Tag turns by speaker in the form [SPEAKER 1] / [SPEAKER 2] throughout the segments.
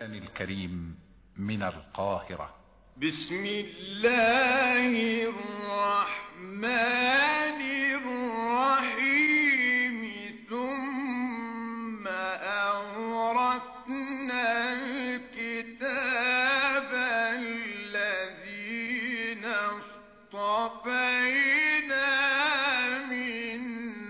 [SPEAKER 1] الكريم من القاهرة
[SPEAKER 2] بسم الله الرحمن الرحيم ثم أورثنا الكتاب الذين اصطفينا من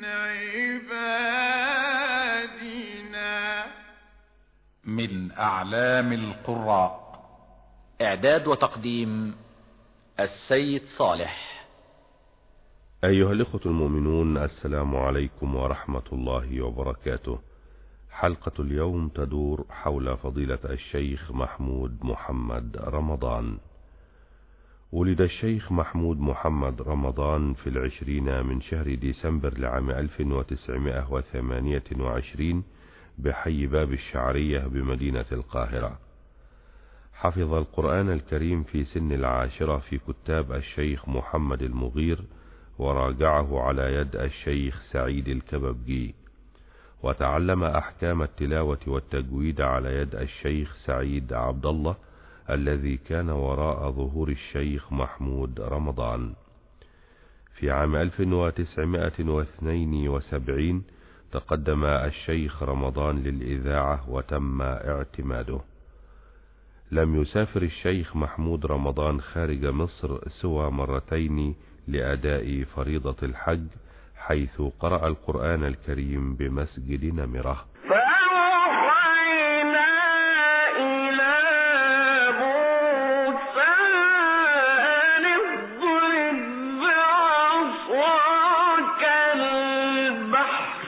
[SPEAKER 2] عبادنا
[SPEAKER 1] من أعلام القراء
[SPEAKER 3] إعداد وتقديم السيد صالح
[SPEAKER 4] أيها الإخوة المؤمنون السلام عليكم ورحمة الله وبركاته حلقة اليوم تدور حول فضيلة الشيخ محمود محمد رمضان ولد الشيخ محمود محمد رمضان في العشرين من شهر ديسمبر لعام 1928 بحي باب الشعرية بمدينة القاهرة حفظ القرآن الكريم في سن العاشرة في كتاب الشيخ محمد المغير وراجعه على يد الشيخ سعيد الكببجي وتعلم أحكام التلاوة والتجويد على يد الشيخ سعيد عبد الله الذي كان وراء ظهور الشيخ محمود رمضان في عام 1972 تقدم الشيخ رمضان للإذاعة وتم اعتماده لم يسافر الشيخ محمود رمضان خارج مصر سوى مرتين لأداء فريضة الحج حيث قرأ القرآن الكريم بمسجد نمره
[SPEAKER 2] فأوحينا إلى موسى أن اضرب بعصاك البحر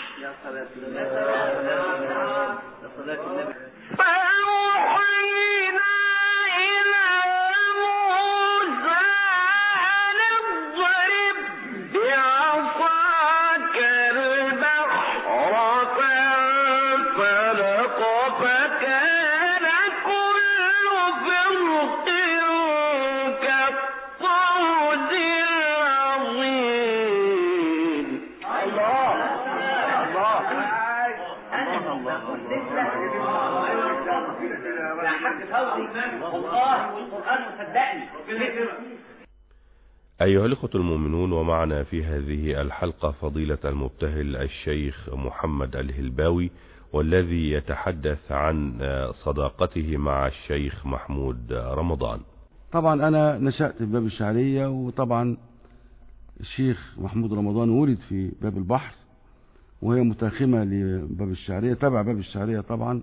[SPEAKER 2] فأوحينا إلى موسى أن اضرب بعصاك البحر فانفلق فكان كل فرق كالطود العظيم الله
[SPEAKER 5] يا حاج فوزي والله والقرآن مصدقني
[SPEAKER 4] أيها الأخوة المؤمنون ومعنا في هذه الحلقة فضيلة المبتهل الشيخ محمد الهلباوي والذي يتحدث عن صداقته مع الشيخ محمود رمضان
[SPEAKER 6] طبعا أنا نشأت في باب الشعرية وطبعا الشيخ محمود رمضان ولد في باب البحر وهي متاخمة لباب الشعرية تبع باب الشعرية طبعا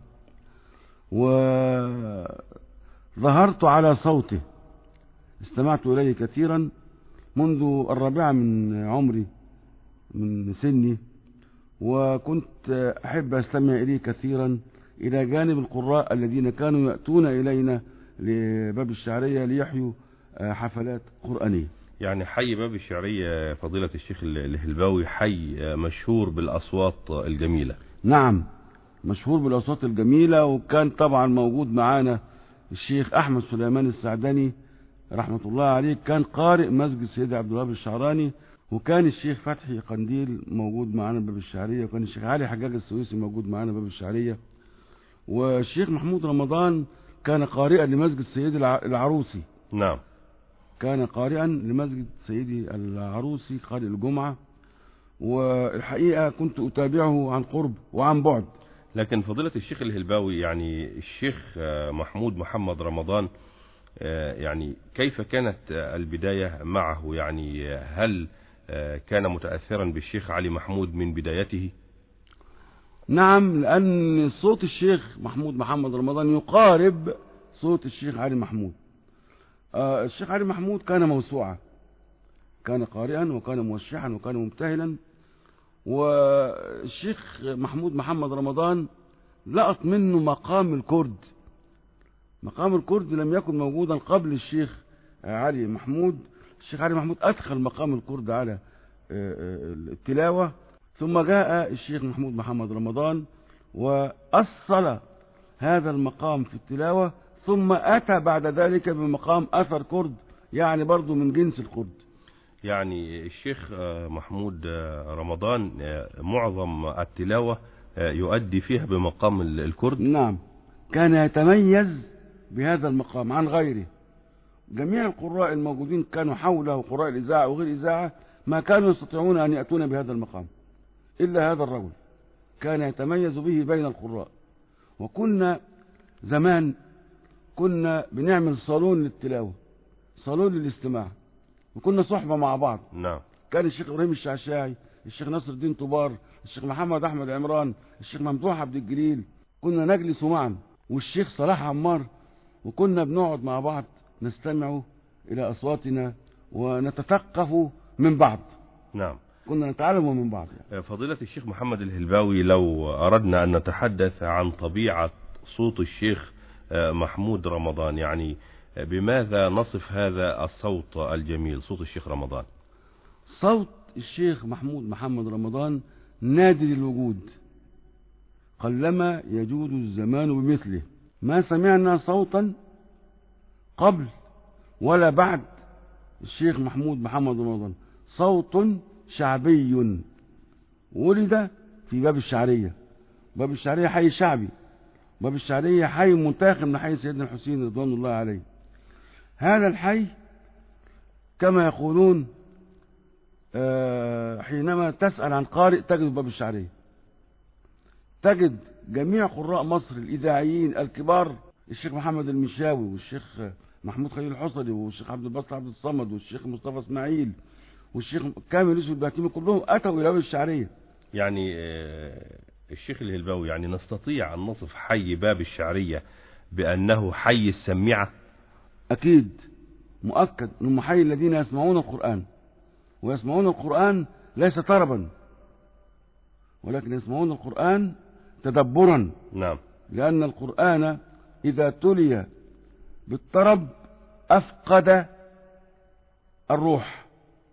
[SPEAKER 6] وظهرت على صوته استمعت إليه كثيرا منذ الرابعة من عمري من سني وكنت أحب أستمع إليه كثيرا إلى جانب القراء الذين كانوا يأتون إلينا لباب الشعرية ليحيوا حفلات قرآنية
[SPEAKER 4] يعني حي باب الشعرية فضيلة الشيخ الهلباوي حي مشهور بالأصوات الجميلة
[SPEAKER 6] نعم مشهور بالأصوات الجميلة وكان طبعا موجود معانا الشيخ أحمد سليمان السعدني رحمة الله عليه كان قارئ مسجد سيدي عبد الوهاب الشعراني وكان الشيخ فتحي قنديل موجود معانا باب الشعرية وكان الشيخ علي حجاج السويسي موجود معانا باب الشعرية والشيخ محمود رمضان كان قارئا لمسجد سيدي العروسي
[SPEAKER 4] نعم
[SPEAKER 6] كان قارئا لمسجد سيدي العروسي قارئ الجمعة والحقيقة كنت أتابعه عن قرب وعن بعد
[SPEAKER 4] لكن فضيلة الشيخ الهلباوي يعني الشيخ محمود محمد رمضان يعني كيف كانت البداية معه يعني هل كان متأثرا بالشيخ علي محمود من بدايته
[SPEAKER 6] نعم لأن صوت الشيخ محمود محمد رمضان يقارب صوت الشيخ علي محمود الشيخ علي محمود كان موسوعة كان قارئا وكان موشحا وكان مبتهلا والشيخ محمود محمد رمضان لقط منه مقام الكرد مقام الكرد لم يكن موجودا قبل الشيخ علي محمود الشيخ علي محمود أدخل مقام الكرد على التلاوة ثم جاء الشيخ محمود محمد رمضان وأصل هذا المقام في التلاوة ثم أتى بعد ذلك بمقام أثر كرد يعني برضو من جنس الكرد
[SPEAKER 4] يعني الشيخ محمود رمضان معظم التلاوة يؤدي فيها بمقام الكرد
[SPEAKER 6] نعم كان يتميز بهذا المقام عن غيره جميع القراء الموجودين كانوا حوله قراء الإذاعة وغير الإذاعة ما كانوا يستطيعون أن يأتون بهذا المقام إلا هذا الرجل كان يتميز به بين القراء وكنا زمان كنا بنعمل صالون للتلاوة صالون للاستماع وكنا صحبة مع بعض
[SPEAKER 4] نعم
[SPEAKER 6] كان الشيخ ابراهيم الشعشاعي الشيخ نصر الدين طبار الشيخ محمد احمد عمران الشيخ ممدوح عبد الجليل كنا نجلس معا والشيخ صلاح عمار وكنا بنقعد مع بعض نستمع الى اصواتنا ونتثقف من بعض
[SPEAKER 4] نعم
[SPEAKER 6] كنا نتعلم من بعض يعني.
[SPEAKER 4] فضيلة الشيخ محمد الهلباوي لو أردنا أن نتحدث عن طبيعة صوت الشيخ محمود رمضان يعني بماذا نصف هذا الصوت الجميل صوت الشيخ رمضان
[SPEAKER 6] صوت الشيخ محمود محمد رمضان نادر الوجود قلما يجود الزمان بمثله ما سمعنا صوتا قبل ولا بعد الشيخ محمود محمد رمضان صوت شعبي ولد في باب الشعرية باب الشعرية حي شعبي باب الشعرية حي منتخب من حي سيدنا الحسين رضوان الله عليه هذا الحي كما يقولون آه، حينما تسأل عن قارئ تجد باب الشعرية تجد جميع قراء مصر الإذاعيين الكبار الشيخ محمد المشاوي والشيخ محمود خليل الحصري والشيخ عبد الباسط عبد الصمد والشيخ مصطفى اسماعيل والشيخ كامل يوسف البهتيمي كلهم أتوا إلى باب الشعرية
[SPEAKER 4] يعني آه، الشيخ الهلباوي يعني نستطيع أن نصف حي باب الشعرية بأنه حي السميعة
[SPEAKER 6] أكيد مؤكد أنهم حي الذين يسمعون القرآن ويسمعون القرآن ليس طربا ولكن يسمعون القرآن تدبرا
[SPEAKER 4] نعم
[SPEAKER 6] لأن القرآن إذا تلي بالطرب أفقد الروح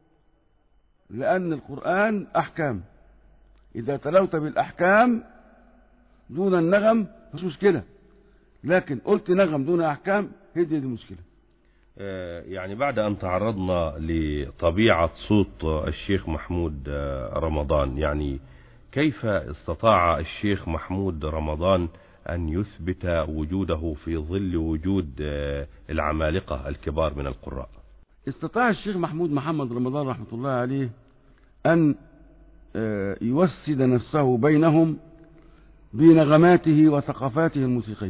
[SPEAKER 6] لأن القرآن أحكام إذا تلوت بالأحكام دون النغم مش مشكلة لكن قلت نغم دون أحكام هي دي المشكلة
[SPEAKER 4] آه، يعني بعد أن تعرضنا لطبيعة صوت الشيخ محمود آه، رمضان يعني كيف استطاع الشيخ محمود رمضان أن يثبت وجوده في ظل وجود آه، العمالقة الكبار من القراء
[SPEAKER 6] استطاع الشيخ محمود محمد رمضان رحمة الله عليه أن آه، يوسد نفسه بينهم بنغماته وثقافاته الموسيقية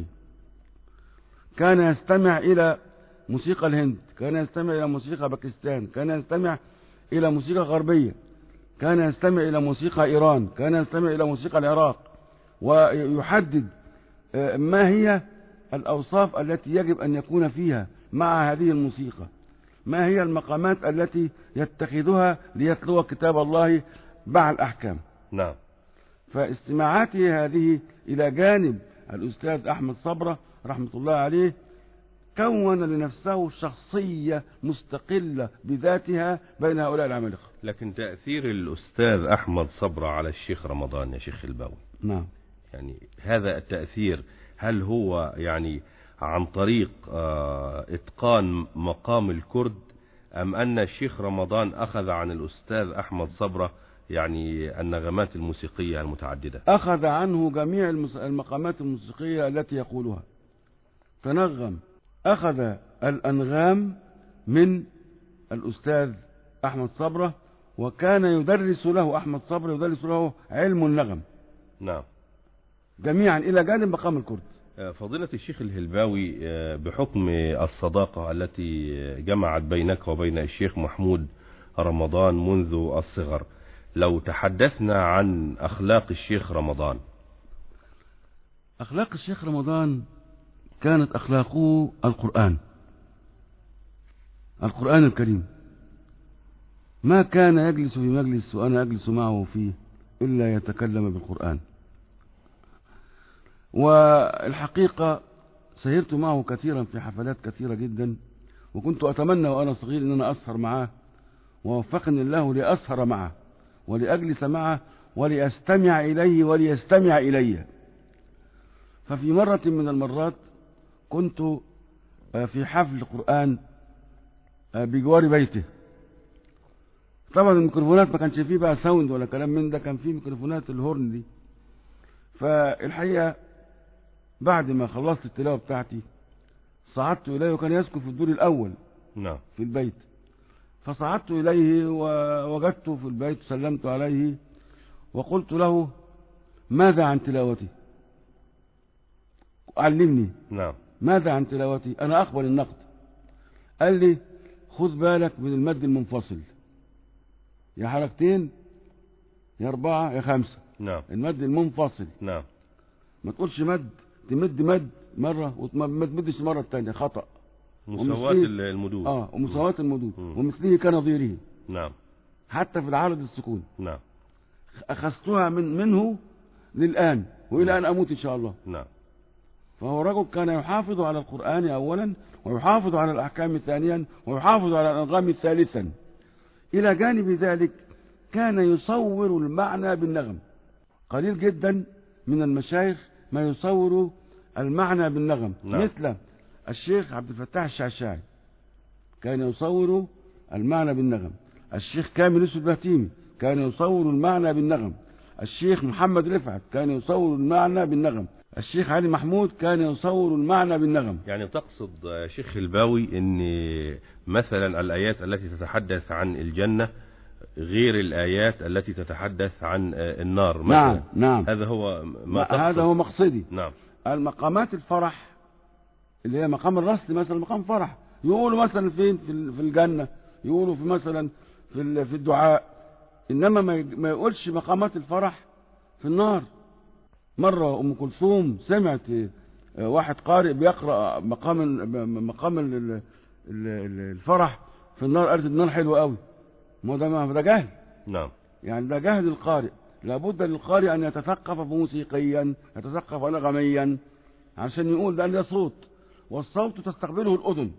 [SPEAKER 6] كان يستمع إلى موسيقى الهند كان يستمع إلى موسيقى باكستان كان يستمع إلى موسيقى غربية كان يستمع إلى موسيقى إيران كان يستمع إلى موسيقى العراق ويحدد آه، ما هي الأوصاف التي يجب أن يكون فيها مع هذه الموسيقى ما هي المقامات التي يتخذها ليتلو كتاب الله مع الأحكام
[SPEAKER 4] نعم
[SPEAKER 6] فاستماعاته هذه إلى جانب الأستاذ أحمد صبرة رحمة الله عليه كون لنفسه شخصية مستقلة بذاتها بين هؤلاء العمالقة
[SPEAKER 4] لكن تأثير الأستاذ أحمد صبرة على الشيخ رمضان يا شيخ الباوي
[SPEAKER 6] نعم
[SPEAKER 4] يعني هذا التأثير هل هو يعني عن طريق آه، إتقان مقام الكرد أم أن الشيخ رمضان أخذ عن الأستاذ أحمد صبرة يعني النغمات الموسيقية المتعددة
[SPEAKER 6] أخذ عنه جميع المس- المقامات الموسيقية التي يقولها تنغم أخذ الأنغام من الأستاذ أحمد صبرة وكان يدرس له أحمد صبرة يدرس له علم النغم
[SPEAKER 4] نعم
[SPEAKER 6] جميعا إلى جانب مقام الكرد
[SPEAKER 4] آه، فضيلة الشيخ الهلباوي آه، بحكم الصداقة التي جمعت بينك وبين الشيخ محمود رمضان منذ الصغر لو تحدثنا عن أخلاق الشيخ رمضان
[SPEAKER 6] أخلاق الشيخ رمضان كانت أخلاقه القرآن القرآن الكريم ما كان يجلس في مجلس وأنا أجلس معه فيه إلا يتكلم بالقرآن والحقيقة سهرت معه كثيرا في حفلات كثيرة جدا وكنت أتمنى وأنا صغير أن أنا أسهر معه ووفقني الله لأسهر معه ولأجلس معه ولأستمع إليه وليستمع إلي ففي مرة من المرات كنت آه، في حفل قرآن آه، بجوار بيته طبعا الميكروفونات ما كانش فيه بقى ساوند ولا كلام من ده كان فيه ميكروفونات الهورن دي فالحقيقة بعد ما خلصت التلاوة بتاعتي صعدت إليه وكان يسكن في الدور الأول
[SPEAKER 4] نعم
[SPEAKER 6] في البيت فصعدت إليه ووجدته في البيت وسلمت عليه وقلت له ماذا عن تلاوتي علمني
[SPEAKER 4] نعم
[SPEAKER 6] ماذا عن تلاوتي أنا أقبل النقد قال لي خذ بالك من المد المنفصل يا حركتين يا أربعة يا خمسة
[SPEAKER 4] نعم
[SPEAKER 6] المد المنفصل
[SPEAKER 4] نعم
[SPEAKER 6] ما تقولش مد تمد مد مرة وما تمدش مرة التانية خطأ
[SPEAKER 4] مساواة
[SPEAKER 6] ومثليه-
[SPEAKER 4] المدود
[SPEAKER 6] اه ومساواة المدود
[SPEAKER 4] مم.
[SPEAKER 6] ومثله كنظيره
[SPEAKER 4] نعم
[SPEAKER 6] حتى في العرض السكون
[SPEAKER 4] نعم
[SPEAKER 6] أخذتها من منه للآن وإلى أن أموت إن شاء الله
[SPEAKER 4] نعم
[SPEAKER 6] فهو رجل كان يحافظ على القرآن أولا ويحافظ على الأحكام ثانيا ويحافظ على الأنغام ثالثا إلى جانب ذلك كان يصور المعنى بالنغم قليل جدا من المشايخ ما يصور المعنى بالنغم
[SPEAKER 4] نعم.
[SPEAKER 6] مثل الشيخ عبد الفتاح الشعشاعي كان يصور المعنى بالنغم الشيخ كامل يوسف البهتيمي كان يصور المعنى بالنغم الشيخ محمد رفعت كان يصور المعنى بالنغم الشيخ علي محمود كان يصور المعنى بالنغم
[SPEAKER 4] يعني تقصد يا شيخ الباوي ان مثلا الايات التي تتحدث عن الجنة غير الايات التي تتحدث عن النار مثلا
[SPEAKER 6] نعم نعم
[SPEAKER 4] هذا هو ما تقصد
[SPEAKER 6] هذا هو مقصدي
[SPEAKER 4] نعم
[SPEAKER 6] المقامات الفرح اللي هي مقام الرسل مثلا مقام فرح يقولوا مثلا فين في ال- في الجنة يقولوا في مثلا في ال- في الدعاء انما ما ي- ما يقولش مقامات الفرح في النار مرة ام كلثوم سمعت آه، واحد قارئ بيقرأ مقام ال- مقام ال- ال- ال- الفرح في النار قالت النار حلوة قوي ما هو ده ما ده جهل
[SPEAKER 4] نعم
[SPEAKER 6] يعني ده جهد القارئ لابد للقارئ أن يتثقف موسيقيا يتثقف نغميا عشان يقول ده ده صوت والصوت تستقبله الأذن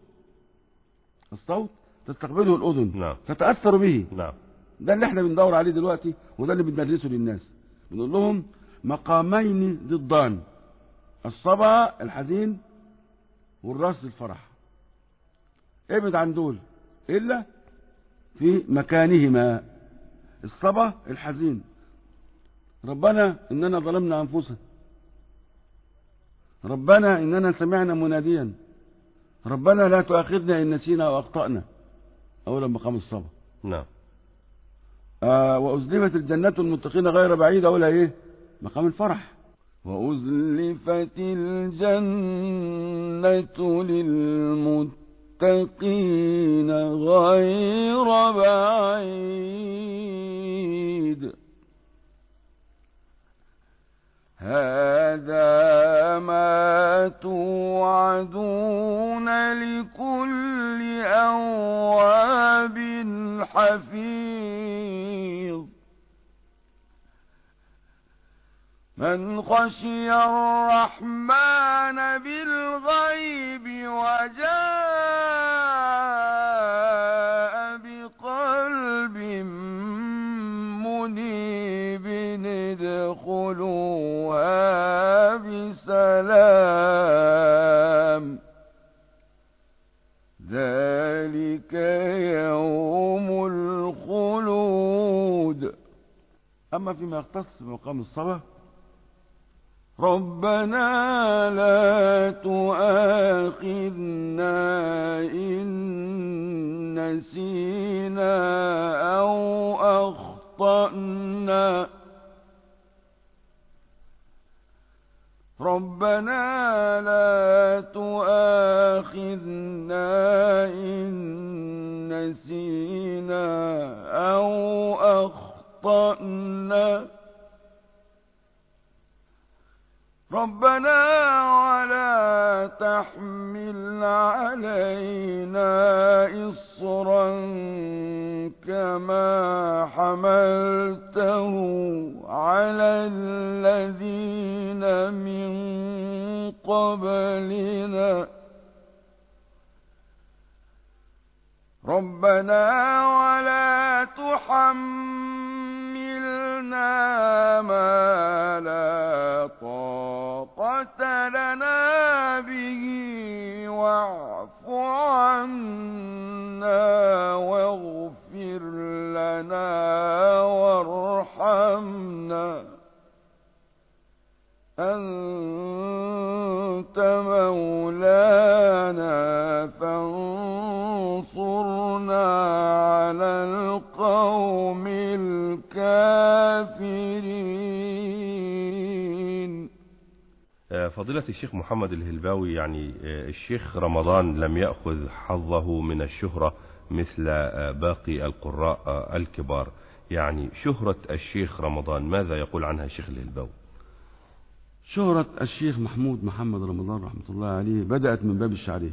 [SPEAKER 6] الصوت تستقبله الأذن
[SPEAKER 4] نعم
[SPEAKER 6] تتأثر به
[SPEAKER 4] نعم
[SPEAKER 6] ده اللي احنا بندور عليه دلوقتي وده اللي بندرسه للناس بنقول لهم مقامين ضدان الصبا الحزين والراس الفرح ابعد عن دول إلا في مكانهما الصبا الحزين ربنا إننا ظلمنا أنفسنا ربنا إننا سمعنا مناديا ربنا لا تؤاخذنا إن نسينا وأخطأنا أولا مقام الصبا
[SPEAKER 4] نعم
[SPEAKER 6] آه وأزلفت الجنة المتقين غير بعيدة ولا إيه مقام الفرح وأزلفت الجنة للمتقين غير بعيد هذا ما توعدون لكل أواب حفيظ من خشي الرحمن بالغيب وجاء بقلب منيب ادخلوها بسلام ذلك يوم الخلود أما فيما يختص بمقام الصلاة ربنا لا تؤاخذنا إن نسينا أو أخطأنا ربنا لا تؤاخذنا إن نسينا أو أخطأنا ربنا ولا تحمل علينا إصرا كما حملته على الذين من قبلنا ربنا ولا تحملنا ما لا طاقة لنا به واعف عنا واغفر لنا وارحمنا أنت
[SPEAKER 4] فضيلة الشيخ محمد الهلباوي يعني آه، الشيخ رمضان لم يأخذ حظه من الشهرة مثل آه، باقي القراء آه، الكبار يعني شهرة الشيخ رمضان ماذا يقول عنها الشيخ الهلباوي
[SPEAKER 6] شهرة الشيخ محمود محمد رمضان رحمة الله عليه بدأت من باب الشعرية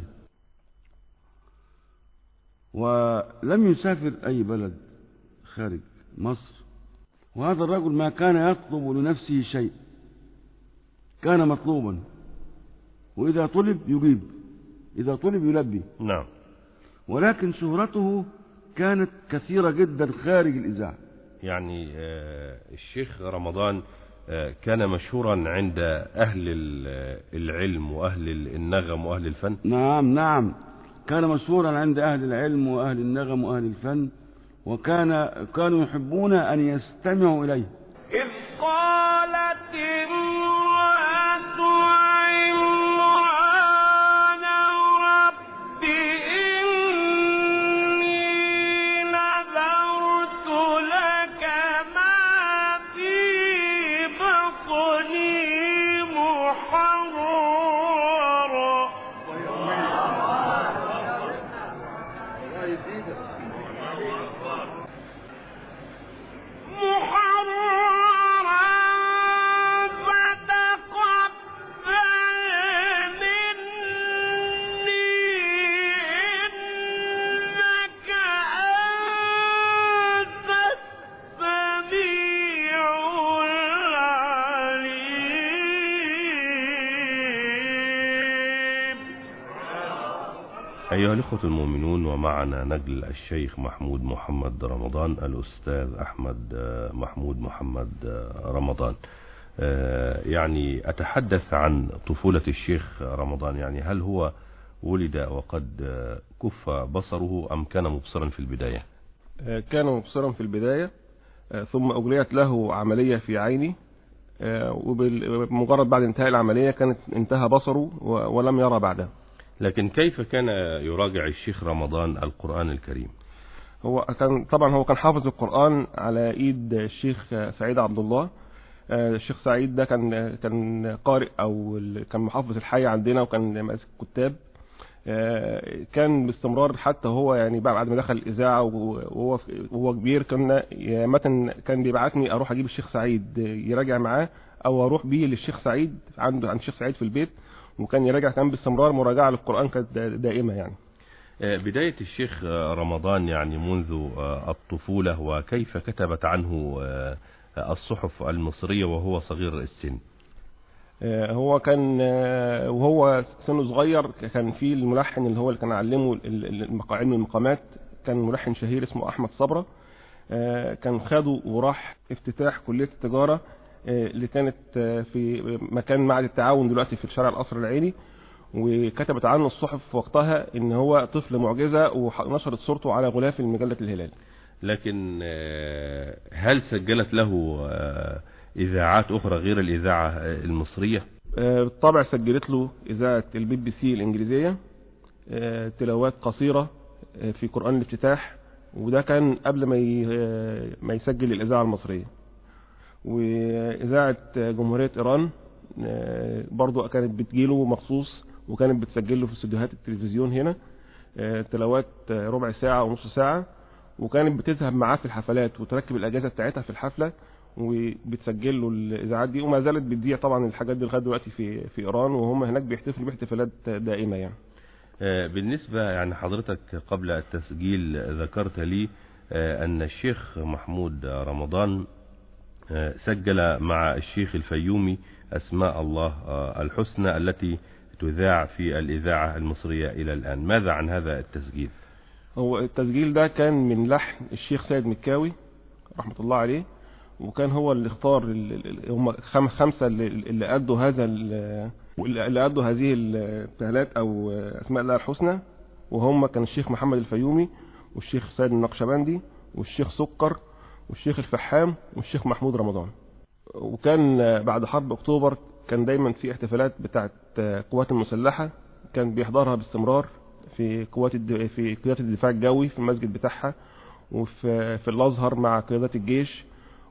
[SPEAKER 6] ولم يسافر أي بلد خارج مصر وهذا الرجل ما كان يطلب لنفسه شيء كان مطلوبا وإذا طلب يجيب إذا طلب يلبي
[SPEAKER 4] نعم
[SPEAKER 6] ولكن شهرته كانت كثيرة جدا خارج الإذاعة
[SPEAKER 4] يعني آه، الشيخ رمضان آه، كان مشهورا عند أهل ال- العلم وأهل النغم وأهل الفن
[SPEAKER 6] نعم نعم كان مشهورا عند أهل العلم وأهل النغم وأهل الفن وكان كانوا يحبون أن يستمعوا إليه
[SPEAKER 2] إذ قالت امرأة عمران رب إني نذرت لك ما في بطني محررا محررا فتقبل مني إنك أنت السميع العليم
[SPEAKER 4] أيها الإخوة المؤمنون ومعنا نجل الشيخ محمود محمد رمضان الأستاذ أحمد آه، محمود محمد آه، رمضان آه، يعني أتحدث عن طفولة الشيخ رمضان يعني هل هو ولد وقد آه، كف بصره أم كان مبصرا في البداية
[SPEAKER 7] آه، كان مبصرا في البداية آه، ثم أجريت له عملية في عينه آه، وبمجرد بعد انتهاء العملية كانت انتهى بصره و- ولم يرى بعدها
[SPEAKER 4] لكن كيف كان يراجع الشيخ رمضان القرآن الكريم
[SPEAKER 7] هو كان طبعا هو كان حافظ القرآن على ايد الشيخ سعيد عبد الله آه، الشيخ سعيد ده كان كان قارئ او ال- كان محافظ الحي عندنا وكان ماسك كتاب آه، كان باستمرار حتى هو يعني بعد ما دخل الاذاعه وهو وهو كبير كان مثلا كان بيبعتني اروح اجيب الشيخ سعيد يراجع معاه او اروح بيه للشيخ سعيد عنده عند الشيخ سعيد في البيت وكان يراجع كان باستمرار مراجعه للقران كانت دا- دائمه يعني
[SPEAKER 4] آه، بداية الشيخ آه، رمضان يعني منذ آه، الطفولة وكيف كتبت عنه آه، الصحف المصرية وهو صغير السن
[SPEAKER 7] آه، هو كان آه، وهو سنه صغير كان في الملحن اللي هو اللي كان علمه ال- ال- المقا- علم المقامات كان ملحن شهير اسمه احمد صبره آه، كان خده وراح افتتاح كليه التجاره آه، اللي كانت آه، في مكان معهد التعاون دلوقتي في شارع القصر العيني وكتبت عنه الصحف في وقتها ان هو طفل معجزه ونشرت صورته على غلاف مجله الهلال
[SPEAKER 4] لكن آه، هل سجلت له آه، إذاعات أخرى غير الإذاعة آه، المصرية
[SPEAKER 7] آه، بالطبع سجلت له إذاعة البي بي سي الإنجليزية آه، تلاوات قصيرة آه، في قرآن الافتتاح وده كان قبل ما ي- آه، ما يسجل الإذاعة المصرية وإذاعة آه، جمهورية إيران آه، برضو كانت بتجيله مخصوص وكانت بتسجل له في استديوهات التلفزيون هنا آه، تلاوات آه، ربع ساعة ونص ساعة وكانت بتذهب معاه في الحفلات وتركب الأجهزة بتاعتها في الحفلة وبتسجل له الاذاعات دي وما زالت بتذيع طبعا الحاجات دي لغايه دلوقتي في في ايران وهم هناك بيحتفلوا باحتفالات دائمه يعني
[SPEAKER 4] آه، بالنسبة يعني حضرتك قبل التسجيل ذكرت لي آه، أن الشيخ محمود رمضان آه، سجل مع الشيخ الفيومي أسماء الله آه، الحسنى التي تذاع في الإذاعة المصرية إلى الآن ماذا عن هذا التسجيل
[SPEAKER 7] هو التسجيل ده كان من لحن الشيخ سيد مكاوي رحمه الله عليه وكان هو اللي اختار ال- ال- هم خم- خمسه اللي, اللي ادوا هذا ال- اللي ادوا هذه الابتهالات او اسماء الله الحسنى وهم كان الشيخ محمد الفيومي والشيخ سيد النقشبندي والشيخ سكر والشيخ الفحام والشيخ محمود رمضان وكان بعد حرب اكتوبر كان دايما في احتفالات بتاعت القوات المسلحه كان بيحضرها باستمرار في قوات الد... في قيادات الدفاع الجوي في المسجد بتاعها وفي في الازهر مع قيادات الجيش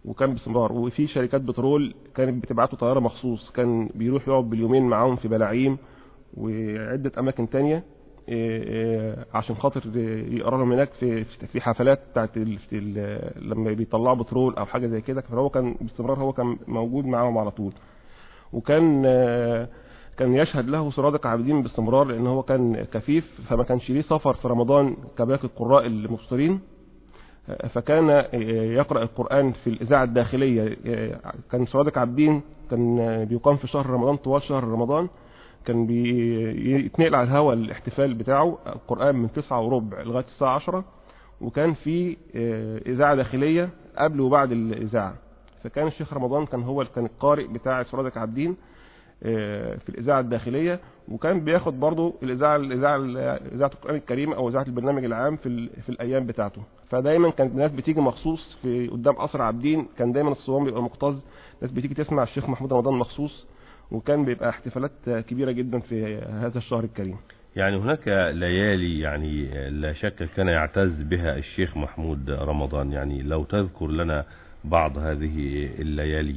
[SPEAKER 7] وكان باستمرار وفي شركات بترول كانت بتبعته طياره مخصوص كان بيروح يقعد باليومين معاهم في بلاعيم وعده اماكن تانية إيه، إيه، عشان خاطر يقرا لهم هناك في في حفلات بتاعت ال- في ال- لما بيطلعوا بترول او حاجه زي كده فهو كان باستمرار هو كان موجود معاهم على طول وكان آه، كان يشهد له صرادق عابدين باستمرار لان هو كان كفيف فما كانش ليه سفر في رمضان كباقي القراء المبصرين آه، فكان آه، يقرأ القرآن في الإذاعة الداخلية آه، كان صرادق عابدين كان آه، بيقام في شهر رمضان طوال شهر رمضان كان بيتنقل على الهواء الاحتفال بتاعه القرآن من تسعة وربع لغاية الساعة عشرة وكان في آه، إذاعة داخلية قبل وبعد الإذاعة فكان الشيخ رمضان كان هو كان القارئ بتاع صرادق عابدين آه، في الإذاعة الداخلية وكان بياخد برضه الإذاعة الإذاعة إذاعة القرآن الكريم أو إذاعة البرنامج العام في ال- في الأيام بتاعته فدايما كانت الناس بتيجي مخصوص في قدام قصر عابدين كان دايما الصوام بيبقى مكتظ ناس بتيجي تسمع الشيخ محمود رمضان مخصوص وكان بيبقى احتفالات كبيرة جدا في هذا الشهر الكريم
[SPEAKER 4] يعني هناك ليالي يعني لا شك كان يعتز بها الشيخ محمود رمضان يعني لو تذكر لنا بعض هذه الليالي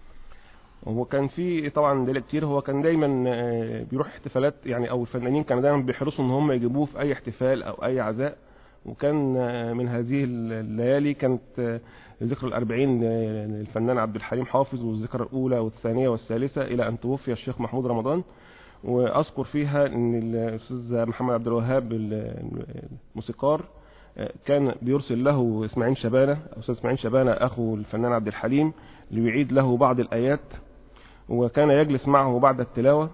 [SPEAKER 7] هو كان في طبعا ليلة كتير هو كان دايما آه، بيروح احتفالات يعني او الفنانين كانوا دايما بيحرصوا ان هم يجيبوه في اي احتفال او اي عزاء وكان آه، من هذه الليالي كانت آه، ذكرى الأربعين آه، للفنان عبد الحليم حافظ والذكرى الأولى والثانية والثالثة إلى أن توفي الشيخ محمود رمضان وأذكر فيها أن الأستاذ محمد عبد الوهاب الموسيقار آه، كان بيرسل له إسماعيل شبانة أستاذ إسماعيل شبانة أخو الفنان عبد الحليم ليعيد له بعض الآيات وكان يجلس معه بعد التلاوة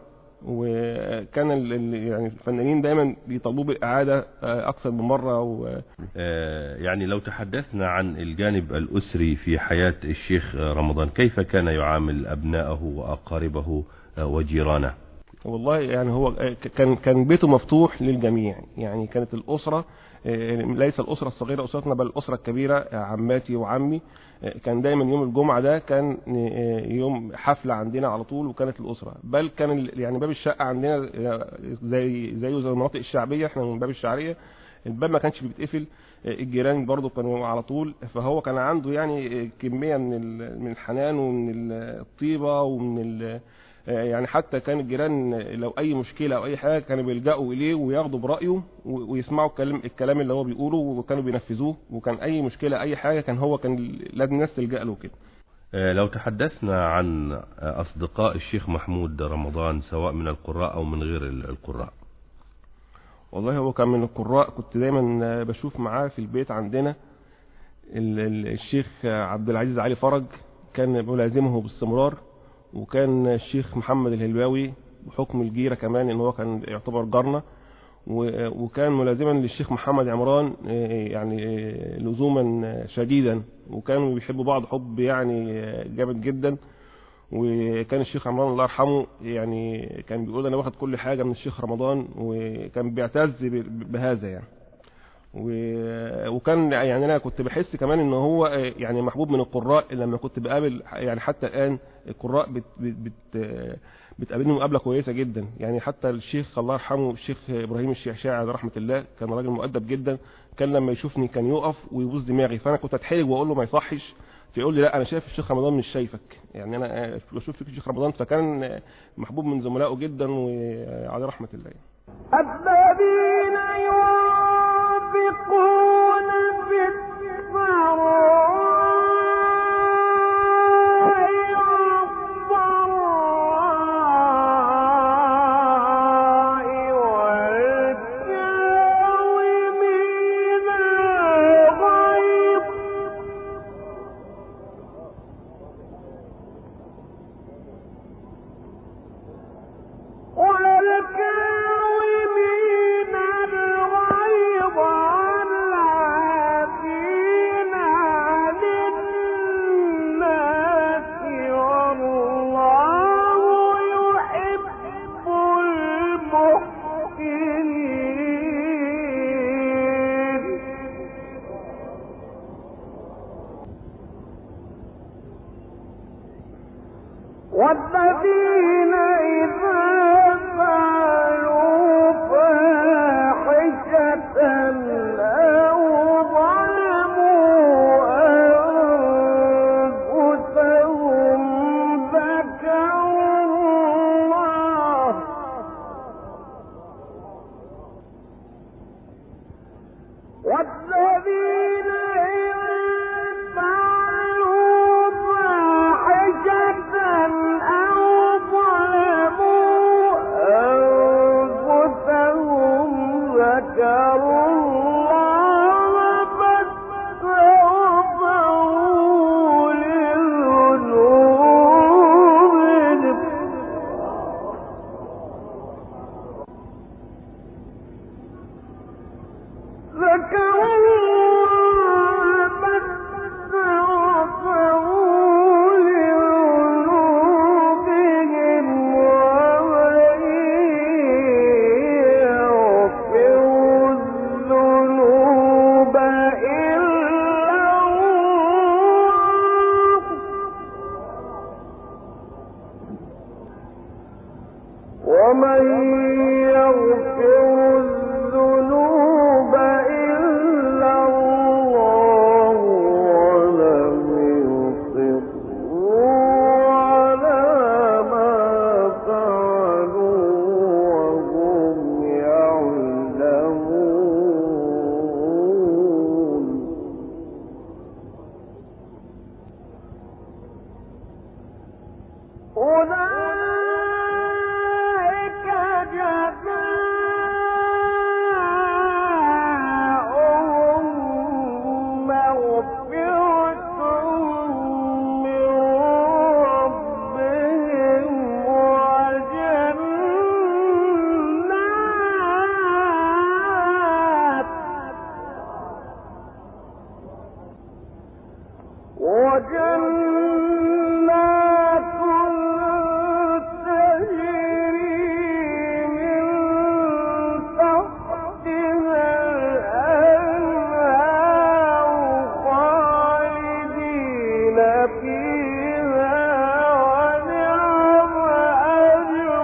[SPEAKER 7] وكان ال- ال- يعني الفنانين دايما بيطلبوا بالإعادة آه، أكثر من مرة و-
[SPEAKER 4] آه، يعني لو تحدثنا عن الجانب الأسري في حياة الشيخ رمضان كيف كان يعامل أبنائه وأقاربه آه، وجيرانه
[SPEAKER 7] والله يعني هو ك- كان كان بيته مفتوح للجميع يعني كانت الأسرة آه، ليس الأسرة الصغيرة أسرتنا بل الأسرة الكبيرة آه، عماتي وعمي آه، كان دايما يوم الجمعة ده كان آه، يوم حفلة عندنا على طول وكانت الأسرة بل كان ال- يعني باب الشقة عندنا آه، زي زيه زي المناطق الشعبية احنا من باب الشعرية الباب ما كانش بيتقفل آه، الجيران برضو كانوا على طول فهو كان عنده يعني آه، كمية من ال- من الحنان ومن الطيبة ومن ال- آه، يعني حتى كان الجيران لو اي مشكله او اي حاجه كانوا بيلجأوا اليه وياخدوا برايه و- ويسمعوا الكلام الكلام اللي هو بيقوله وكانوا بينفذوه وكان اي مشكله اي حاجه كان هو كان لازم الناس تلجأ له كده
[SPEAKER 4] آه، لو تحدثنا عن آه، أصدقاء الشيخ محمود رمضان سواء من القراء أو من غير ال- القراء
[SPEAKER 7] والله هو كان من القراء كنت دايما آه، بشوف معاه في البيت عندنا ال- ال- الشيخ عبد العزيز علي فرج كان ملازمه باستمرار وكان الشيخ محمد الهلواوي بحكم الجيرة كمان ان هو كان يعتبر جارنا و- وكان ملازما للشيخ محمد عمران آه، يعني آه، لزوما آه، شديدا وكانوا بيحبوا بعض حب يعني آه، جامد جدا وكان الشيخ عمران الله يرحمه يعني كان بيقول انا واخد كل حاجه من الشيخ رمضان وكان بيعتز ب- بهذا يعني و- وكان يعني انا كنت بحس كمان ان هو يعني محبوب من القراء لما كنت بقابل يعني حتى الان القراء بت بت بت بتقابلني مقابله كويسه جدا يعني حتى الشيخ الله يرحمه الشيخ ابراهيم الشيعشاعي عليه رحمه الله كان راجل مؤدب جدا كان لما يشوفني كان يقف ويبوس دماغي فانا كنت اتحرج واقول له ما يصحش فيقول لي لا انا شايف الشيخ رمضان مش شايفك يعني انا بشوف فيك الشيخ رمضان فكان محبوب من زملائه جدا وعلى رحمه الله
[SPEAKER 2] الذين ينفقون في السراء والضراء والكاظمين الغيظ والكاظمين الغيظ والعافين عن الناس والله يحب المحسنين والذين إذا فعلوا فاحشة أو ظلموا والذين إذا فعلوا فاحشة أو ظلموا أنفسهم ذكروا الله فاستغفروا لذنوبهم ذكروا الله فاستغفروا لذنوبهم ومن يغفر الذنوب إلا الله ومن يغفر الذنوب إلا الله ولم يصروا على ما فعلوا وهم يعلمون أولئك جزاؤهم مغفرة من ربهم وجنات وجنات تجري من تحتها الأنهار خالدين فيها ونعم أجر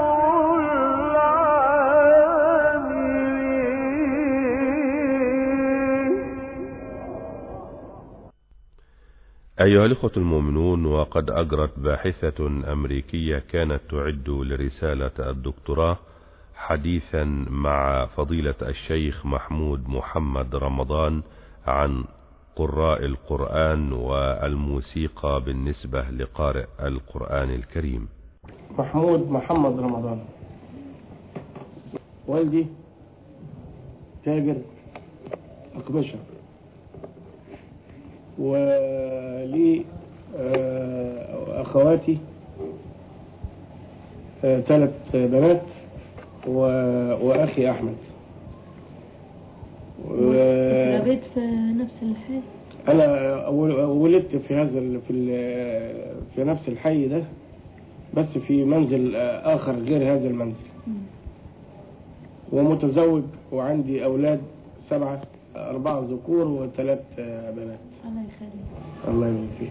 [SPEAKER 2] العاملين
[SPEAKER 4] أيها الإخوة المؤمنون وقد أجرت باحثة أمريكية كانت تعد لرسالة الدكتوراه حديثا مع فضيلة الشيخ محمود محمد رمضان عن قراء القرآن والموسيقى بالنسبة لقارئ القرآن الكريم
[SPEAKER 7] محمود محمد رمضان والدي تاجر أقمشة ولي آه، أخواتي ثلاث بنات و- وأخي أحمد و-
[SPEAKER 8] ربيت في نفس الحي
[SPEAKER 7] أنا ول- ولدت في هذا ال- في ال- في نفس الحي ده بس في منزل آه، آخر غير هذا المنزل ومتزوج وعندي أولاد سبعة أربعة ذكور وثلاث آه، بنات
[SPEAKER 8] الله يخليك
[SPEAKER 7] الله يبارك فيك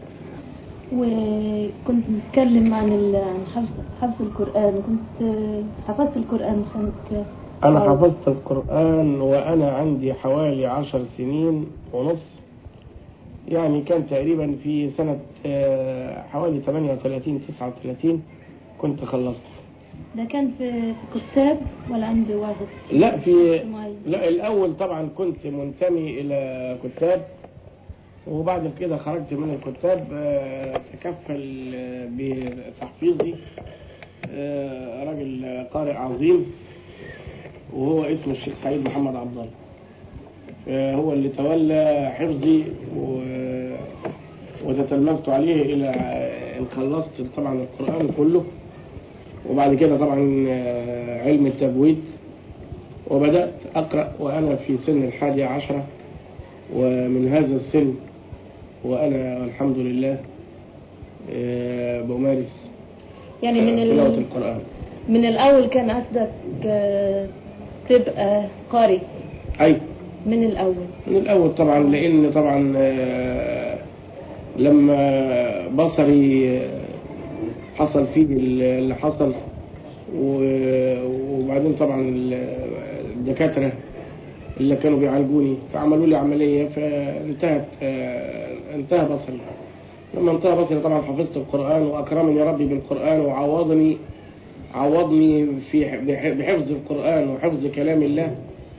[SPEAKER 8] وكنت بتكلم عن ال- عن حفظ حفظ القرآن كنت حفظت القرآن سنة
[SPEAKER 7] أنا
[SPEAKER 8] أو-
[SPEAKER 7] حفظت القرآن وأنا عندي حوالي عشر سنين ونص يعني كان تقريبا في سنة آه، حوالي 38 39 كنت خلصت
[SPEAKER 8] ده كان في في كتاب ولا عند واحد
[SPEAKER 7] لا في
[SPEAKER 8] معين
[SPEAKER 7] لا الأول طبعا كنت منتمي إلى كتاب وبعد كده خرجت من الكتاب آه، تكفل آه، بتحفيظي آه، راجل قارئ عظيم وهو اسمه الشيخ سعيد محمد عبد الله آه، هو اللي تولى حفظي و- وتتلمذت عليه إلى آه، إن خلصت طبعا القرآن كله وبعد كده طبعا آه، علم التجويد وبدأت أقرأ وأنا في سن الحادي عشرة ومن هذا السن وأنا الحمد لله آه، بمارس
[SPEAKER 8] يعني من
[SPEAKER 7] آه، تلاوة
[SPEAKER 8] ال...
[SPEAKER 7] القرآن
[SPEAKER 8] من الأول كان قصدك آه، تبقى قارئ
[SPEAKER 7] أي
[SPEAKER 8] من الأول
[SPEAKER 7] من الأول طبعا لأن طبعا آه، لما بصري آه، حصل فيه اللي حصل و- وبعدين طبعا ال- الدكاترة اللي كانوا بيعالجوني فعملوا لي عملية فانتهت آه، انتهى بصري لما انتهى بصري طبعا حفظت القرآن وأكرمني ربي بالقرآن وعوضني عوضني في بح- بحفظ القرآن وحفظ كلام الله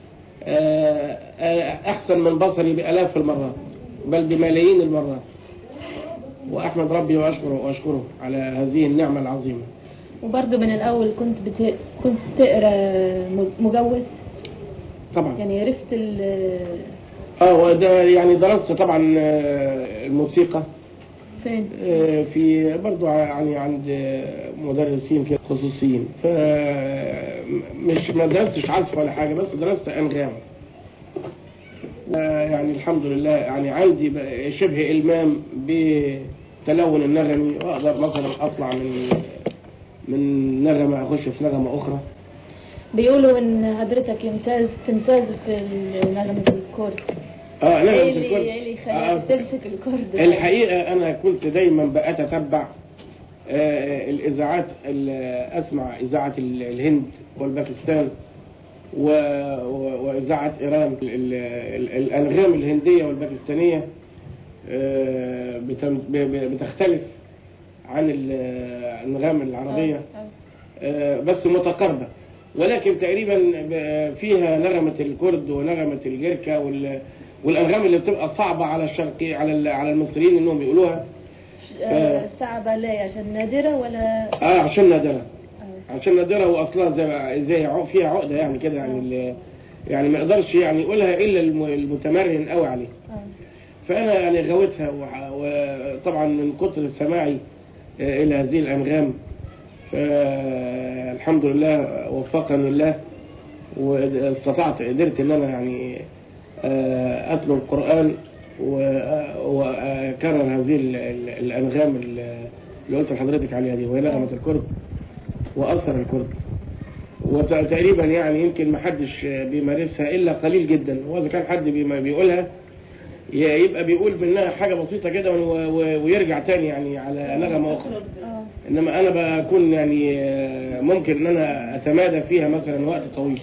[SPEAKER 9] آه، آه، أحسن من بصري بآلاف المرات بل بملايين المرات وأحمد ربي وأشكره وأشكره على هذه النعمة العظيمة
[SPEAKER 8] وبرضه من الأول كنت بت... كنت تقرا مجوز
[SPEAKER 9] طبعا
[SPEAKER 8] يعني عرفت ال
[SPEAKER 9] اه وده يعني درست طبعا آه، الموسيقى
[SPEAKER 8] فين؟
[SPEAKER 9] آه، في برضو يعني عند آه، مدرسين كده خصوصيين ف مش ما درستش عزف ولا حاجة بس درست أنغام آه، يعني الحمد لله يعني عندي بقى شبه إلمام بتلون النغمي وأقدر مثلا أطلع من من نغمة أخش في نغمة أخرى
[SPEAKER 8] بيقولوا إن حضرتك يمتاز تمتاز في نغمة الكورد
[SPEAKER 9] اه نغمة
[SPEAKER 8] إيه اللي
[SPEAKER 9] الكورد.
[SPEAKER 8] إيه اللي
[SPEAKER 9] آه،
[SPEAKER 8] يخليك تمسك الكورد؟
[SPEAKER 9] الحقيقة أنا كنت دايما بأتتبع آه، الإذاعات ال- أسمع إذاعة ال- الهند والباكستان و- و- وإذاعة إيران ال- ال- الأنغام الهندية والباكستانية آه، بتم- ب- ب- بتختلف عن الأنغام العربية آه، بس متقاربة ولكن تقريبا ب- فيها نغمة الكرد ونغمة الجركة وال- والأنغام اللي بتبقى صعبة على الشرقي على ال- على المصريين إنهم يقولوها
[SPEAKER 8] آه، صعبة ليه عشان نادرة ولا
[SPEAKER 9] اه عشان نادرة عشان نادرة واصلها زي زي عق- فيها عقدة يعني كده يعني ال- يعني ما يقدرش يعني يقولها الا الم- المتمرن قوي عليه فانا يعني غويتها وح- وطبعا من كتر سماعي آه، الى هذه الانغام فالحمد لله وفقني الله واستطعت قدرت ان انا يعني آه، اتلو القران و- واكرر هذه ال- ال- الانغام اللي قلت لحضرتك عليها دي وهي نغمه الكرد واثر الكرد وتقريبا يعني يمكن ما حدش بيمارسها الا قليل جدا واذا كان حد بيما- بيقولها ي- يبقى بيقول منها حاجه بسيطه كده و- و- ويرجع تاني يعني على نغمه اخرى انما انا بكون يعني آه، ممكن ان انا اتمادى فيها مثلا وقت طويل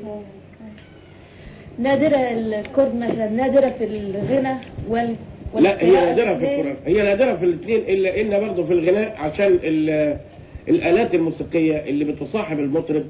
[SPEAKER 8] نادرة الكرد مثلا نادرة في الغنى وال
[SPEAKER 9] لا هي
[SPEAKER 8] والقراءة
[SPEAKER 9] نادرة في
[SPEAKER 8] إزاي؟
[SPEAKER 9] القرآن هي نادرة في الاثنين إلا إن برضه في الغناء عشان ال- الآلات الموسيقية اللي بتصاحب المطرب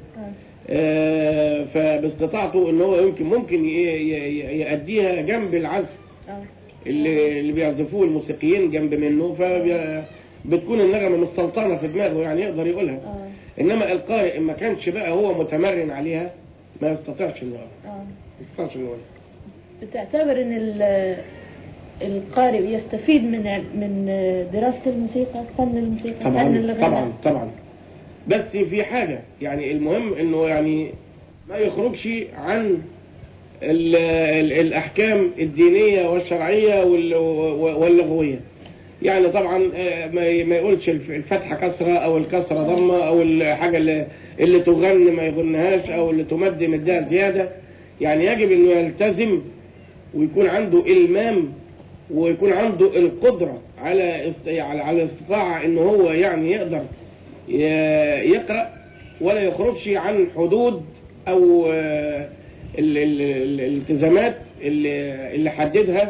[SPEAKER 9] آه، فباستطاعته إن هو يمكن ممكن ي- ي- ي- يأديها جنب العزف
[SPEAKER 8] آه.
[SPEAKER 9] اللي اللي بيعزفوه الموسيقيين جنب منه فبتكون النغمة مستلطنة في دماغه يعني يقدر يقولها
[SPEAKER 8] آه.
[SPEAKER 9] إنما القارئ إن ما كانش بقى هو متمرن عليها ما يستطيعش إنه يقولها.
[SPEAKER 8] آه.
[SPEAKER 9] ما يستطيعش إنه يقولها.
[SPEAKER 8] بتعتبر ان ال- القارئ يستفيد من من دراسة الموسيقى فن الموسيقى فن
[SPEAKER 9] طبعا
[SPEAKER 8] الغنى
[SPEAKER 9] طبعا طبعا بس في حاجة يعني المهم انه يعني ما يخرجش عن ال ال الأحكام الدينية والشرعية وال- واللغوية يعني طبعا آه، ما ي- ما يقولش الف- الفتحة كسرة أو الكسرة ضمة أو الحاجة اللي, اللي تغن ما يغنهاش أو اللي تمد مدها زيادة يعني يجب أنه يلتزم ويكون عنده إلمام ويكون عنده القدرة على است- على على الاستطاعة ان هو يعني يقدر ي- يقرأ ولا يخرجش عن حدود او آه، ال- ال- ال- الالتزامات اللي اللي حددها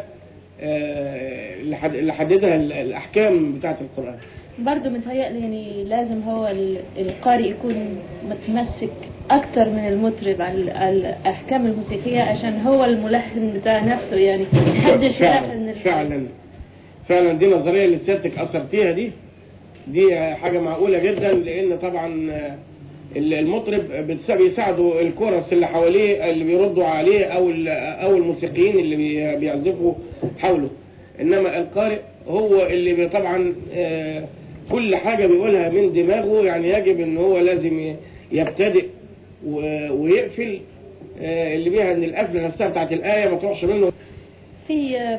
[SPEAKER 9] آه، اللي حد- اللي حددها ال- الاحكام بتاعة القرآن
[SPEAKER 8] برضه متهيألي يعني لازم هو ال- القارئ يكون متمسك أكتر من المطرب على على الأحكام الموسيقية عشان هو الملحن بتاع نفسه يعني محدش يلحن
[SPEAKER 9] فعلا
[SPEAKER 8] ال-
[SPEAKER 9] فعلا فعلا دي نظرية اللي سيادتك أثرتيها دي دي حاجة معقولة جدا لأن طبعا ال- المطرب بتس- بيساعدوا الكورس اللي حواليه اللي بيردوا عليه أو ال- أو الموسيقيين اللي بي- بيعزفوا حوله إنما القارئ هو اللي بي- طبعا آه، كل حاجة بيقولها من دماغه يعني يجب إن هو لازم ي- يبتدئ و- ويقفل آه، اللي بيها إن القفلة نفسها بتاعت الآية ما تروحش منه
[SPEAKER 8] في آم،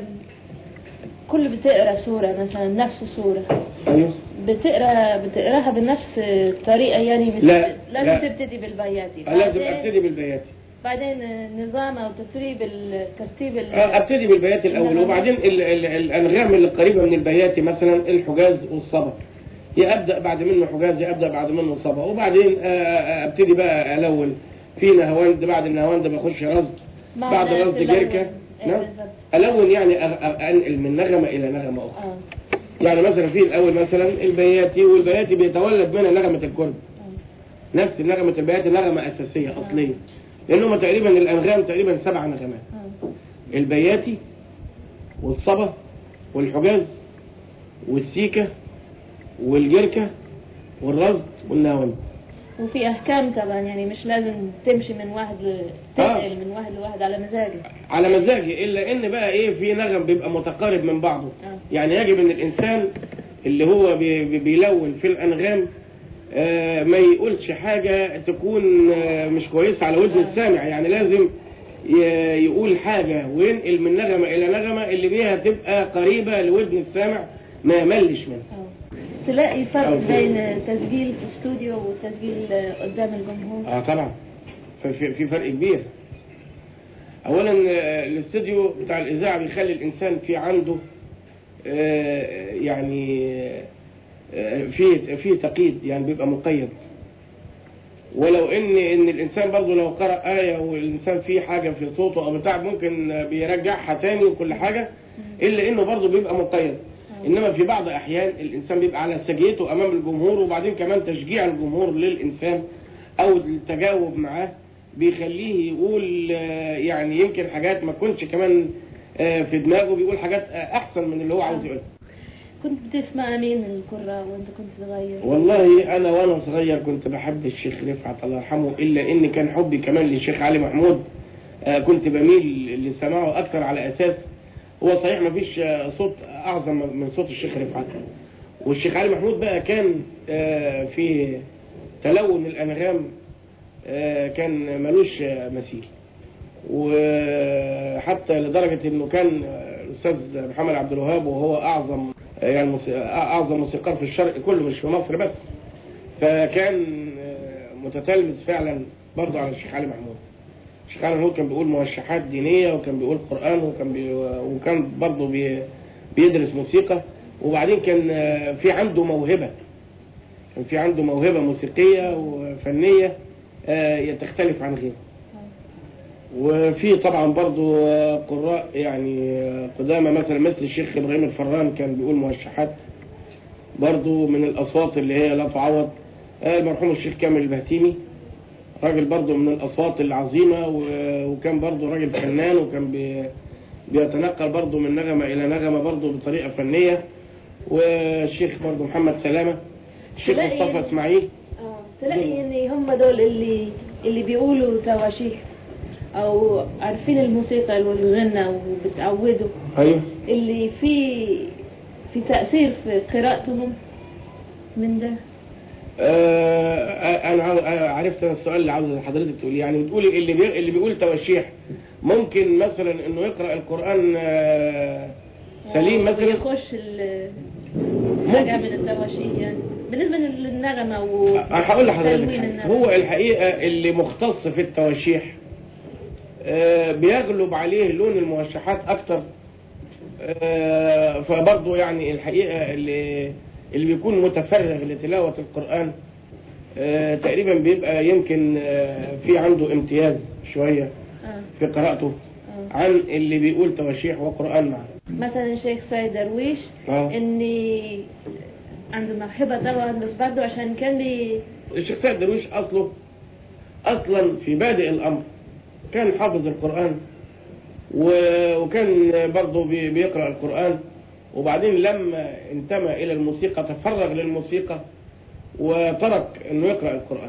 [SPEAKER 8] كل بتقرا سورة مثلا نفس سورة
[SPEAKER 9] أيوه
[SPEAKER 8] بتقرا بتقراها بنفس الطريقة يعني مش
[SPEAKER 9] لا،
[SPEAKER 8] لازم
[SPEAKER 9] لا.
[SPEAKER 8] تبتدي بالبياتي
[SPEAKER 9] لازم
[SPEAKER 8] بعدين-
[SPEAKER 9] ابتدي بالبيات
[SPEAKER 8] بعدين نظام او ترتيب الترتيب ال-
[SPEAKER 9] آه، ابتدي بالبيات الاول وبعدين ال ال الانغام اللي قريبه من البيات مثلا الحجاز والصبا يا ابدا بعد منه حجاز يا ابدا بعد منه صبا وبعدين آه، آه، ابتدي بقى الون في نهواند بعد النهواند بخش رصد
[SPEAKER 8] مع
[SPEAKER 9] بعد
[SPEAKER 8] الناس
[SPEAKER 9] رصد
[SPEAKER 8] الأول.
[SPEAKER 9] جركه
[SPEAKER 8] إيه
[SPEAKER 9] نعم
[SPEAKER 8] بالظبط.
[SPEAKER 9] الون يعني أغ- أغ- انقل من نغمه الى نغمه اخرى
[SPEAKER 8] اه
[SPEAKER 9] يعني مثلا في الاول مثلا البياتي والبياتي بيتولد منها نغمه الكرد نفس نغمه البياتي نغمه اساسيه اصليه لان هم تقريبا الانغام تقريبا سبع نغمات
[SPEAKER 8] آه.
[SPEAKER 9] البياتي والصبا والحجاز والسيكة والجركة والرصد والناون
[SPEAKER 8] وفي احكام طبعا يعني مش لازم تمشي من واحد ل... تنقل من واحد لواحد على مزاجك
[SPEAKER 9] على مزاجي الا ان بقى ايه في نغم بيبقى متقارب من بعضه
[SPEAKER 8] آه.
[SPEAKER 9] يعني يجب ان الانسان اللي هو بي- بي- بيلون في الانغام آه، ما يقولش حاجة تكون آه، مش كويسة على ودن
[SPEAKER 8] آه.
[SPEAKER 9] السامع يعني لازم ي- يقول حاجة وينقل من نغمة إلى نغمة اللي بيها تبقى قريبة لودن السامع ما يملش منها
[SPEAKER 8] آه. تلاقي فرق
[SPEAKER 9] أو-
[SPEAKER 8] بين تسجيل في استوديو وتسجيل آه، قدام الجمهور
[SPEAKER 9] اه طبعا في, في فرق كبير اولا آه، الاستوديو بتاع الاذاعه بيخلي الانسان في عنده آه، يعني آه، في في تقييد يعني بيبقى مقيد ولو ان ان الانسان برضه لو قرأ آية والانسان فيه حاجة في صوته او بتاع ممكن آه، بيرجعها تاني وكل حاجة الا انه برضه بيبقى مقيد انما في بعض احيان الانسان بيبقى على سجيته امام الجمهور وبعدين كمان تشجيع الجمهور للانسان او التجاوب معاه بيخليه يقول آه، يعني يمكن حاجات ما تكونش كمان آه، في دماغه بيقول حاجات آه، احسن من اللي هو عاوز يقولها
[SPEAKER 8] كنت بتسمع مين من القراء وانت كنت صغير
[SPEAKER 9] والله انا وانا صغير كنت بحب الشيخ رفعت الله يرحمه الا ان كان حبي كمان للشيخ علي محمود آه، كنت بميل لسماعه اكثر على اساس هو صحيح ما فيش آه، صوت اعظم من صوت الشيخ رفعت والشيخ علي محمود بقى كان آه، في تلون الانغام آه، كان ملوش آه، مثيل وحتى لدرجة انه كان آه، الاستاذ محمد عبد الوهاب وهو اعظم آه، يعني موسي- اعظم موسيقار في الشرق كله مش في مصر بس فكان آه، متتلمذ فعلا برضه على الشيخ علي محمود الشيخ علي محمود كان بيقول موشحات دينية وكان بيقول قرآن وكان بي وكان برضه بي بيدرس موسيقى وبعدين كان آه، في عنده موهبة كان في عنده موهبة موسيقية وفنية آه، تختلف عن غيره وفي طبعا برضو آه، قراء يعني آه، قدامى مثلا مثل الشيخ ابراهيم الفران كان بيقول موشحات برضو من الاصوات اللي هي لا تعوض آه، المرحوم الشيخ كامل البهتيمي راجل برضو من الاصوات العظيمة و- وكان برضو راجل فنان وكان بي بيتنقل برضو من نغمة الى نغمة برضو بطريقة فنية والشيخ برضو محمد سلامة الشيخ
[SPEAKER 8] تلاقي-
[SPEAKER 9] مصطفى اسماعيل
[SPEAKER 8] آه. تلاقي ان هم دول اللي اللي بيقولوا تواشيح او عارفين الموسيقى والغنى وبتعودوا
[SPEAKER 9] ايوه
[SPEAKER 8] اللي في في تأثير في قراءتهم من ده
[SPEAKER 9] آه، انا عاو- آه، عرفت أنا السؤال اللي عاوز حضرتك تقولي يعني بتقولي اللي بي... اللي بيقول توشيح ممكن مثلا انه يقرا القران آه، سليم مثلا
[SPEAKER 8] يخش ال- حاجة من التواشيح يعني بالنسبة للنغمة و
[SPEAKER 9] أنا هقول لحضرتك
[SPEAKER 8] تلوين
[SPEAKER 9] حاجة.
[SPEAKER 8] النغمة.
[SPEAKER 9] هو الحقيقه اللي مختص في التواشيح آه، بيغلب عليه لون الموشحات اكتر آه، فبرضه يعني الحقيقه اللي اللي بيكون متفرغ لتلاوه القران آه، تقريبا بيبقى يمكن آه، في عنده امتياز شويه
[SPEAKER 8] آه.
[SPEAKER 9] في قراءته
[SPEAKER 8] آه.
[SPEAKER 9] عن اللي بيقول تواشيح وقرآن معه
[SPEAKER 8] مثلا الشيخ سيد درويش
[SPEAKER 9] آه.
[SPEAKER 8] اني عنده موهبة طبعا بس برضه عشان كان بي
[SPEAKER 9] الشيخ سيد درويش أصله أصلا في بادئ الأمر كان حافظ القرآن و- وكان برضه بي- بيقرأ القرآن وبعدين لما انتمى إلى الموسيقى تفرغ للموسيقى وترك انه يقرأ القرآن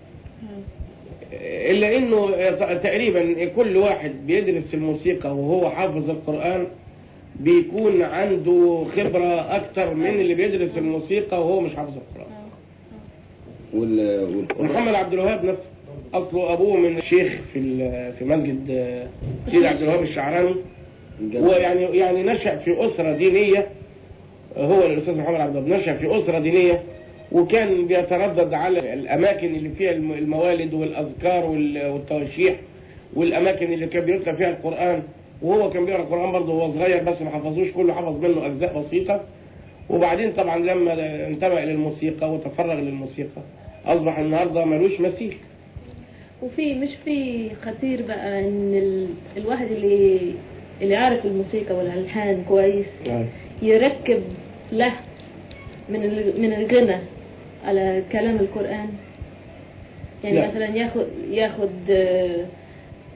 [SPEAKER 9] إلا إنه تقريبا كل واحد بيدرس الموسيقى وهو حافظ القرآن بيكون عنده خبرة أكتر من اللي بيدرس الموسيقى وهو مش حافظ القرآن
[SPEAKER 10] وال... والقرآن
[SPEAKER 9] محمد عبد الوهاب نفسه أصله أبوه من شيخ في ال- في مسجد آه، سيدي عبد الوهاب الشعراني ويعني يعني نشأ في أسرة دينية هو الأستاذ محمد عبد الوهاب نشأ في أسرة دينية وكان بيتردد على الأماكن اللي فيها الم- الموالد والأذكار وال- والتواشيح والأماكن اللي كان بيتلى فيها القرآن وهو كان بيقرأ القرآن برضه وهو صغير بس ما حفظوش كله حفظ منه أجزاء بسيطة وبعدين طبعا لما انتبه إلى الموسيقى وتفرغ للموسيقى أصبح النهاردة ملوش مثيل
[SPEAKER 8] وفي مش في خطير بقى ان ال... الواحد اللي اللي عارف الموسيقى والالحان كويس يركب له من ال... من الغنى على كلام القرآن يعني
[SPEAKER 9] لا.
[SPEAKER 8] مثلا ياخد ياخد آه،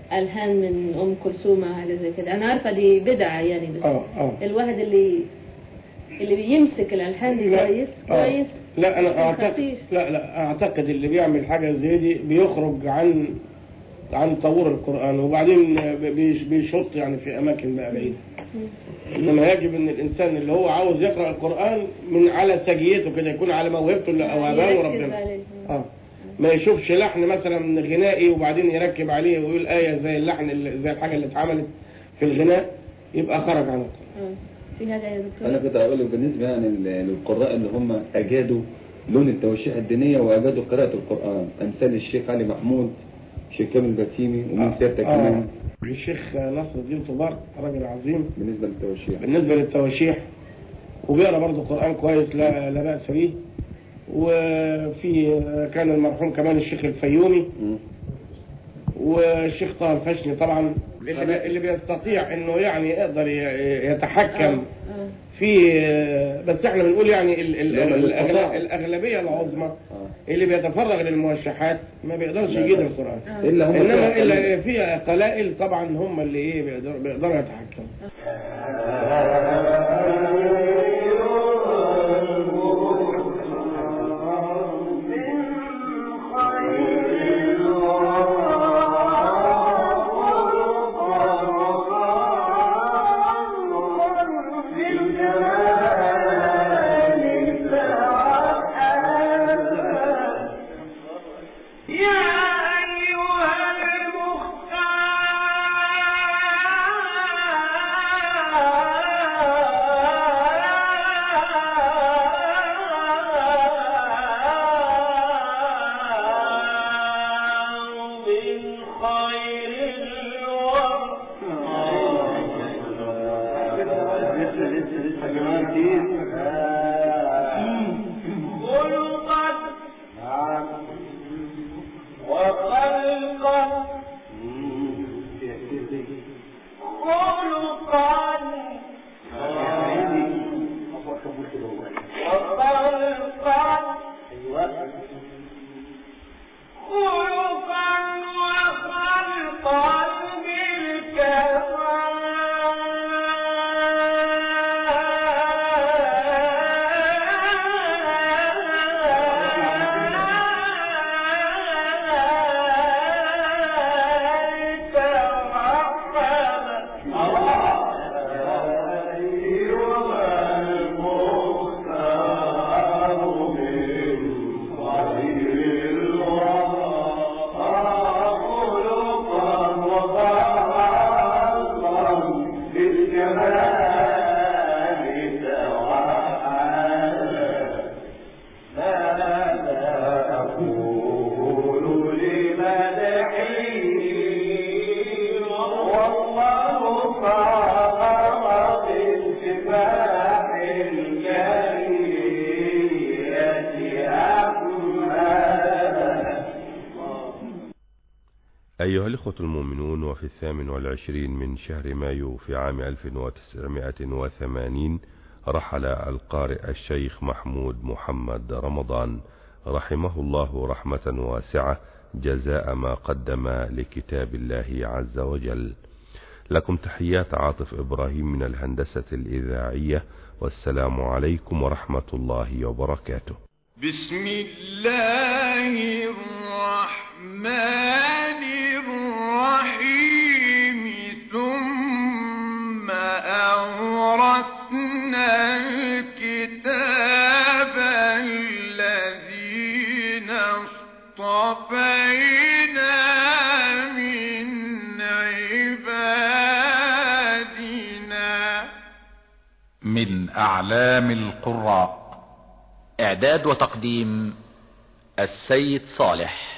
[SPEAKER 8] الحان من ام كلثوم او حاجه زي كده انا عارفه دي بدعه يعني بس
[SPEAKER 9] اه اه
[SPEAKER 8] الواحد اللي اللي بيمسك الالحان دي
[SPEAKER 9] لا.
[SPEAKER 8] كويس
[SPEAKER 9] آه.
[SPEAKER 8] كويس
[SPEAKER 9] لا انا اعتقد
[SPEAKER 8] خفيف.
[SPEAKER 9] لا لا اعتقد اللي بيعمل حاجه زي دي بيخرج عن عن طور القران وبعدين بيش- بيشط يعني في اماكن بقى بعيده انما يجب ان الانسان اللي هو عاوز يقرا القران من على سجيته كده يكون على موهبته اللي اوهبها له
[SPEAKER 8] يركز
[SPEAKER 9] ربنا
[SPEAKER 8] عليه.
[SPEAKER 9] اه ما يشوفش لحن مثلا غنائي وبعدين يركب عليه ويقول ايه زي اللحن اللي زي الحاجه اللي اتعملت في الغناء يبقى خرج عن القران
[SPEAKER 8] آه. في حاجه يا دكتور
[SPEAKER 10] انا كنت هقول لك بالنسبه يعني لل- للقراء اللي هم اجادوا لون التوشيح الدينيه واجادوا قراءه القران امثال الشيخ علي محمود الشيخ كامل البتيمي ومن سيادتك
[SPEAKER 9] آه.
[SPEAKER 10] كمان
[SPEAKER 9] الشيخ نصر الدين طبار راجل عظيم
[SPEAKER 10] بالنسبه للتوشيح
[SPEAKER 9] بالنسبة للتواشيح وبيقرا برضه قرآن كويس لا لا بأس به وفي كان المرحوم كمان الشيخ الفيومي
[SPEAKER 10] مم.
[SPEAKER 9] والشيخ طه الفشني طبعا اللي, بي- اللي بيستطيع انه يعني يقدر ي- يتحكم
[SPEAKER 8] آه.
[SPEAKER 9] في بس احنا بنقول يعني ال- ال-
[SPEAKER 10] لما
[SPEAKER 9] ال-
[SPEAKER 10] الاستطاع.
[SPEAKER 9] الأغل- الاغلبيه العظمى
[SPEAKER 10] آه.
[SPEAKER 9] اللي بيتفرغ للموشحات ما بيقدرش
[SPEAKER 10] لا،
[SPEAKER 9] يجيد
[SPEAKER 10] لا.
[SPEAKER 9] القران
[SPEAKER 10] الا هم
[SPEAKER 9] انما
[SPEAKER 10] فيها
[SPEAKER 9] الا
[SPEAKER 10] قليل.
[SPEAKER 9] في قلائل طبعا هم اللي ايه بيقدروا بيقدروا يتحكموا
[SPEAKER 4] أيها الإخوة المؤمنون وفي الثامن والعشرين من شهر مايو في عام 1980 رحل القارئ الشيخ محمود محمد رمضان رحمه الله رحمة واسعة جزاء ما قدم لكتاب الله عز وجل لكم تحيات عاطف إبراهيم من الهندسة الإذاعية والسلام عليكم ورحمة الله وبركاته
[SPEAKER 11] بسم الله الرحمن الرحيم ثم أورثنا الكتاب الذين اصطفينا من عبادنا
[SPEAKER 1] من أعلام القراء
[SPEAKER 3] إعداد وتقديم السيد صالح